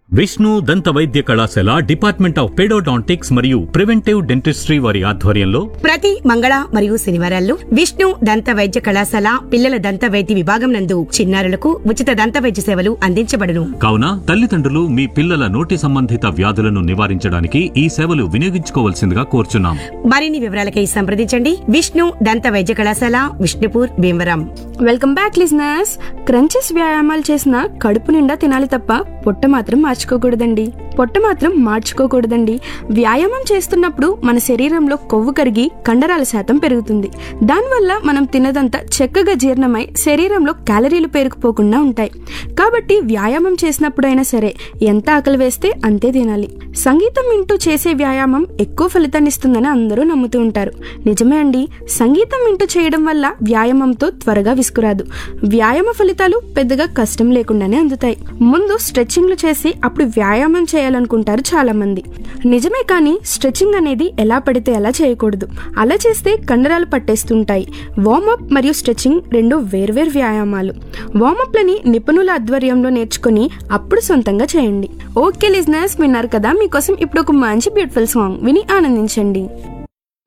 విష్ణు దంత వైద్య కళాశాల డిపార్ట్మెంట్ ఆఫ్ పెడోడాంటిక్స్ మరియు ప్రివెంటివ్ డెంటిస్ట్రీ వారి ఆధ్వర్యంలో ప్రతి మంగళ మరియు శనివారాల్లో విష్ణు దంత వైద్య కళాశాల పిల్లల దంత వైద్య విభాగం నందు చిన్నారులకు ఉచిత దంత వైద్య సేవలు అందించబడును కావున తల్లిదండ్రులు మీ పిల్లల నోటి సంబంధిత వ్యాధులను నివారించడానికి ఈ సేవలు వినియోగించుకోవాల్సిందిగా కోరుచున్నాం మరిన్ని వివరాలకై సంప్రదించండి విష్ణు దంత వైద్య కళాశాల Vishnupur Bhimavaram welcome back listeners crunches వ్యాయామాలు చేసిన కడుపు నిండా తినాలి తప్ప పొట్ట మాత్రం మార్చుకోకూడదండి పొట్ట మాత్రం మార్చుకోకూడదండి వ్యాయామం చేస్తున్నప్పుడు మన శరీరంలో కొవ్వు కరిగి కండరాల శాతం పెరుగుతుంది దానివల్ల మనం తినదంతా చక్కగా జీర్ణమై శరీరంలో క్యాలరీలు పేరుకుపోకుండా ఉంటాయి కాబట్టి వ్యాయామం చేసినప్పుడైనా సరే ఎంత ఆకలి వేస్తే అంతే తినాలి సంగీతం వింటూ చేసే వ్యాయామం ఎక్కువ ఫలితాన్ని ఇస్తుందని అందరూ నమ్ముతూ ఉంటారు నిజమే అండి సంగీతం వింటూ చేయడం వల్ల వ్యాయామంతో త్వరగా విసుకురాదు వ్యాయామ ఫలితాలు పెద్దగా కష్టం లేకుండానే అందుతాయి ముందు స్ట్రెచ్చింగ్లు చేసి అప్పుడు వ్యాయామం చేయాలనుకుంటారు చాలా మంది నిజమే కానీ స్ట్రెచ్చింగ్ అనేది ఎలా పడితే అలా చేయకూడదు అలా చేస్తే కండరాలు పట్టేస్తుంటాయి వార్మప్ మరియు స్ట్రెచ్చింగ్ రెండు వేర్వేరు వ్యాయామాలు వార్మప్లని నిపుణుల ఆధ్వర్యంలో నేర్చుకుని అప్పుడు సొంతంగా చేయండి ఓకే లిజినర్స్ విన్నారు కదా మీకోసం ఇప్పుడు ఒక మంచి బ్యూటిఫుల్ సాంగ్ విని ఆనందించండి